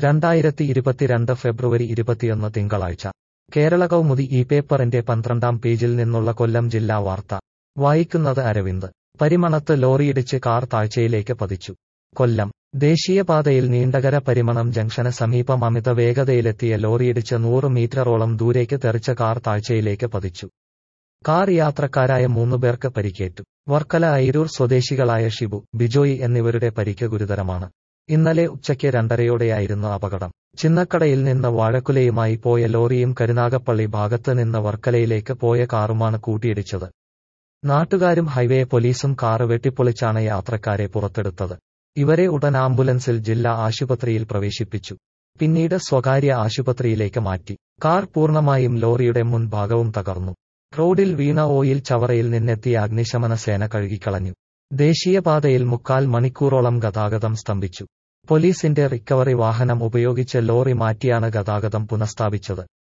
രണ്ടായിരത്തി ഇരുപത്തിരണ്ട് ഫെബ്രുവരി ഇരുപത്തിയൊന്ന് തിങ്കളാഴ്ച കേരള കൗമുദി ഈ പേപ്പറിന്റെ പന്ത്രണ്ടാം പേജിൽ നിന്നുള്ള കൊല്ലം ജില്ലാ വാർത്ത വായിക്കുന്നത് അരവിന്ദ് പരിമണത്ത് ലോറിയിടിച്ച് കാർ താഴ്ചയിലേക്ക് പതിച്ചു കൊല്ലം ദേശീയപാതയിൽ നീണ്ടകര പരിമണം ജംഗ്ഷന് സമീപം അമിത വേഗതയിലെത്തിയ ലോറിയിടിച്ച് നൂറ് മീറ്ററോളം ദൂരേക്ക് തെറിച്ച കാർ താഴ്ചയിലേക്ക് പതിച്ചു കാർ യാത്രക്കാരായ മൂന്നുപേർക്ക് പരിക്കേറ്റു വർക്കല ഐരൂർ സ്വദേശികളായ ഷിബു ബിജോയ് എന്നിവരുടെ പരിക്ക് ഗുരുതരമാണ് ഇന്നലെ ഉച്ചയ്ക്ക് രണ്ടരയോടെയായിരുന്നു അപകടം ചിന്നക്കടയിൽ നിന്ന് വാഴക്കുലയുമായി പോയ ലോറിയും കരുനാഗപ്പള്ളി ഭാഗത്ത് നിന്ന് വർക്കലയിലേക്ക് പോയ കാറുമാണ് കൂട്ടിയിടിച്ചത് നാട്ടുകാരും ഹൈവേ പോലീസും കാറ് വെട്ടിപ്പൊളിച്ചാണ് യാത്രക്കാരെ പുറത്തെടുത്തത് ഇവരെ ഉടൻ ആംബുലൻസിൽ ജില്ലാ ആശുപത്രിയിൽ പ്രവേശിപ്പിച്ചു പിന്നീട് സ്വകാര്യ ആശുപത്രിയിലേക്ക് മാറ്റി കാർ പൂർണ്ണമായും ലോറിയുടെ മുൻഭാഗവും തകർന്നു റോഡിൽ വീണ ഓയിൽ ചവറയിൽ നിന്നെത്തിയ അഗ്നിശമന സേന കഴുകിക്കളഞ്ഞു ദേശീയപാതയിൽ മുക്കാൽ മണിക്കൂറോളം ഗതാഗതം സ്തംഭിച്ചു പോലീസിന്റെ റിക്കവറി വാഹനം ഉപയോഗിച്ച് ലോറി മാറ്റിയാണ് ഗതാഗതം പുനഃസ്ഥാപിച്ചത്